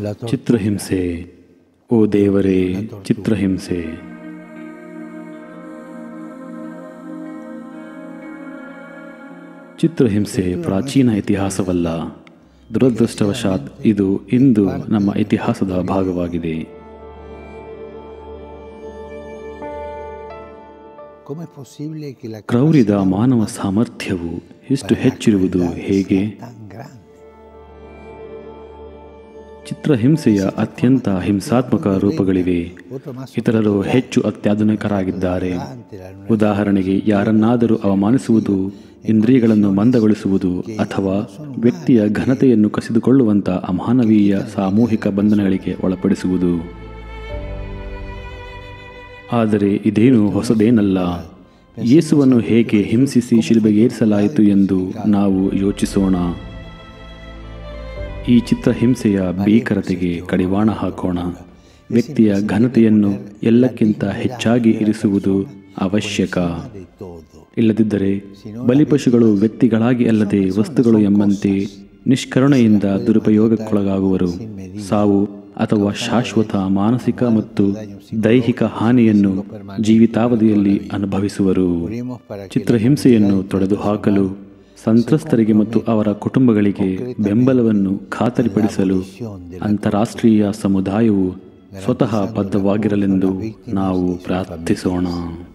la tortura, ಚಿತ್ರಹಿಂಸೆ ಓ ದೇವರೇ ಚಿತ್ರಹಿಂಸೆ ಚಿತ್ರಹಿಂಸೆ ಪ್ರಾಚೀನ ಇತಿಹಾಸವಲ್ಲ ದುರದೃಷ್ಟವಶಾತ್ ಇದು ಇಂದು ನಮ್ಮ ಇತಿಹಾಸದ ಭಾಗವಾಗಿದೆ com'è possibile che la ಕ್ರೌರ್ಯದ ಮಾನವ ಸಾಮರ್ಥ್ಯವು ಇಷ್ಟು ಹೆಚ್ಚಿರುವುದು ಹೇಗೆ tan grande? ಚಿತ್ರಹಿಂಸೆಯ ಅತ್ಯಂತ ಹಿಂಸಾತ್ಮಕ ರೂಪಗಳಿವೆ Otro más ಇತರರು ಹೆಚ್ಚು ಅತ್ಯಾಧುನಿಕರಾಗಿದ್ದಾರೆ ante la ಉದಾಹರಣೆಗೆ ಯಾರನ್ನಾದರೂ ಅವಮಾನಿಸುವುದು ಇಂದ್ರಿಯಗಳನ್ನು ಮಂದಗೊಳಿಸುವುದು ಅಥವಾ ವ್ಯಕ್ತಿಯ ಘನತೆಯನ್ನು ಕಸಿದುಕೊಳ್ಳುವಂಥ ಅಮಾನವೀಯ ಸಾಮೂಹಿಕ ಬಂಧನಗಳಿಗೆ ಒಳಪಡಿಸುವುದು ಆದರೆ ಇದೇನು ಹೊಸದೇನಲ್ಲ ಯೇಸುವನ್ನು ಹೇಗೆ ಹಿಂಸಿಸಿ ಶಿಲುಬೆಗೇರಿಸಲಾಯಿತು ಎಂದು ನಾವು ಯೋಚಿಸೋಣ ಈ ಚಿತ್ರಹಿಂಸೆಯ ಭೀಕರತೆಗೆ ಕಡಿವಾಣ ಹಾಕೋಣ ವ್ಯಕ್ತಿಯ ಘನತೆಯನ್ನು ಎಲ್ಲಕ್ಕಿಂತ ಹೆಚ್ಚಾಗಿ ಇರಿಸುವುದು ಅವಶ್ಯಕ di todo. ಇಲ್ಲದಿದ್ದರೆ ಬಲಿಪಶುಗಳು ವ್ಯಕ್ತಿಗಳಾಗಿ ಅಲ್ಲದೆ ವಸ್ತುಗಳು ಎಂಬಂತೆ ನಿಷ್ಕರುಣೆಯಿಂದ ದುರುಪಯೋಗಕ್ಕೊಳಗಾಗುವರು ಸಾವು ಅಥವಾ ಶಾಶ್ವತ ಮಾನಸಿಕ ಮತ್ತು ದೈಹಿಕ ಹಾನಿಯನ್ನು ಜೀವಿತಾವಧಿಯಲ್ಲಿ ಅನುಭವಿಸುವರು Oremos para que ಚಿತ್ರಹಿಂಸೆಯನ್ನು ತೊಡೆದುಹಾಕಲು ಸಂತ್ರಸ್ತರಿಗೆ ಮತ್ತು ಅವರ ಕುಟುಂಬಗಳಿಗೆ ಬೆಂಬಲವನ್ನು ಖಾತರಿಪಡಿಸಲು ಅಂತಾರಾಷ್ಟ್ರೀಯ ಸಮುದಾಯವು ಸ್ವತಃ ಬದ್ಧವಾಗಿರಲೆಂದು ನಾವು ಪ್ರಾರ್ಥಿಸೋಣ